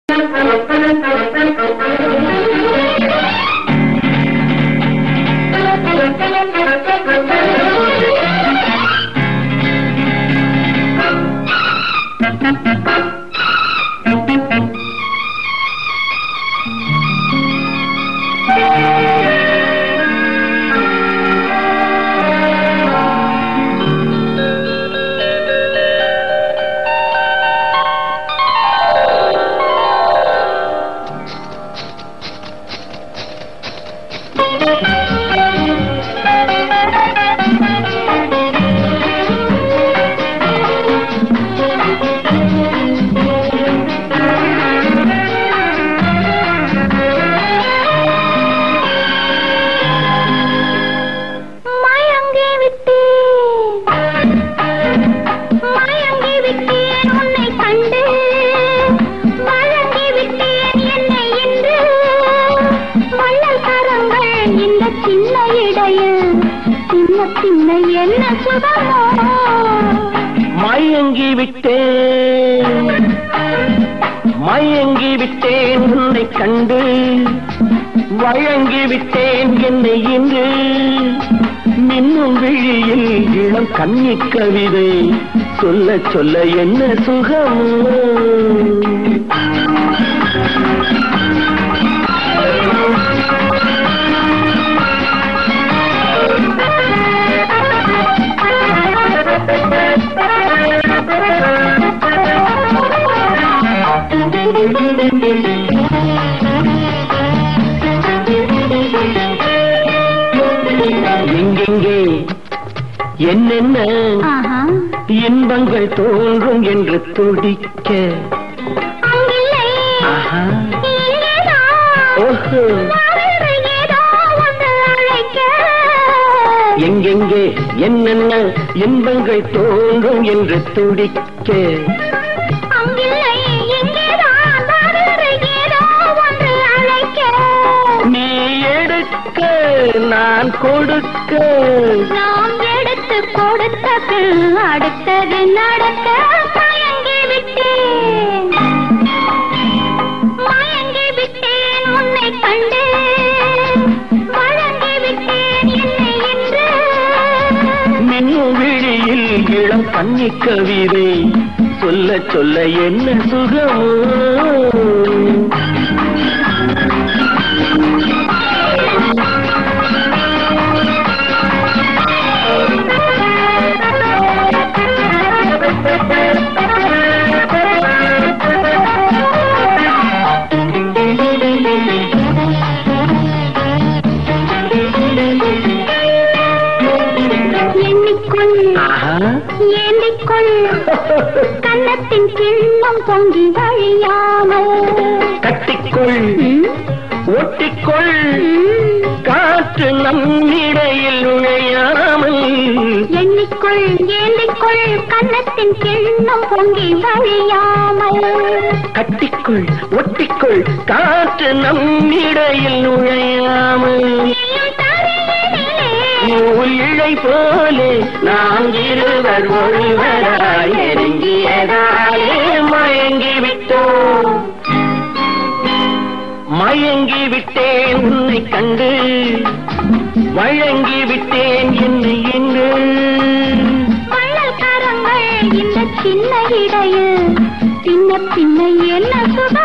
மயங்கி விட்டேன் மயங்கி விட்டேன் உன்னை கண்டு மயங்கி விட்டேன் என்னை இன்று வள்ளல் கரங்கள் இந்த சின்ன இடையில் சின்ன சின்ன என்ன சுகமோ மயங்கி விட்டேன் மயங்கி விட்டேன் உன்னை கண்டு வழங்கி விட்டேன் என்னை இன்று மின்னும் விழியில் இளம் கன்னி கவிதை சொல்ல சொல்ல என்ன சுகம் எங்கெங்கே என்னென்ன ஆஹா இன்பங்கள் தோன்றும் என்று துடிக்க அங்கில்லை ஆஹா. இங்கேதான் ஓஹோ வேறு ஏதோ ஒன்று அழைக்க எங்கெங்கே என்னென்ன இன்பங்கள் தோன்றும் என்று துடிக்க அங்கில்லை இங்கேதான் வேறு ஏதோ ஒன்று அழைக்க நீ எடுக்க நான் கொடுக்க நாம் எடுத்து கொடுத்த பின் அடுத்தது நடக்க மயங்கி விட்டேன் மயங்கி விட்டேன் உன்னை கண்டு வழங்கி விட்டேன் என்னை இன்று மின்னும் விழியில் இளம் கன்னி கவிதை சொல்ல சொல்ல என்ன சுகமோ எண்ணிக்கொள் ஆஹா ஏந்திக்கொள் கன்னத்தின் கிண்ணம் பொங்கி வழியாமல் கட்டிக்கொள் ம், ஒட்டிக்கொள் ம். காற்று நம் இடையில் நுழையாமல் எண்ணிக்கொள் ஏந்திக்கொள் கன்னத்தின் கிண்ணம் பொங்கி வழியாமல் கட்டிக்கொள் ஒட்டிக்கொள் காற்று நம் இடையில் நுழையாமல் நீயும் தரையினிலே நூல் இழை போலே நாம் இருவர் ஒருவராய் நெருங்கியதாலே மயங்கி விட்டோம் மயங்கி விட்டேன் உன்னை கண்டு வழங்கி விட்டேன் என்னை இன்று வள்ளல் கரங்கள் இந்த சின்ன இடையில் சின்ன சின்ன என்ன சுகம்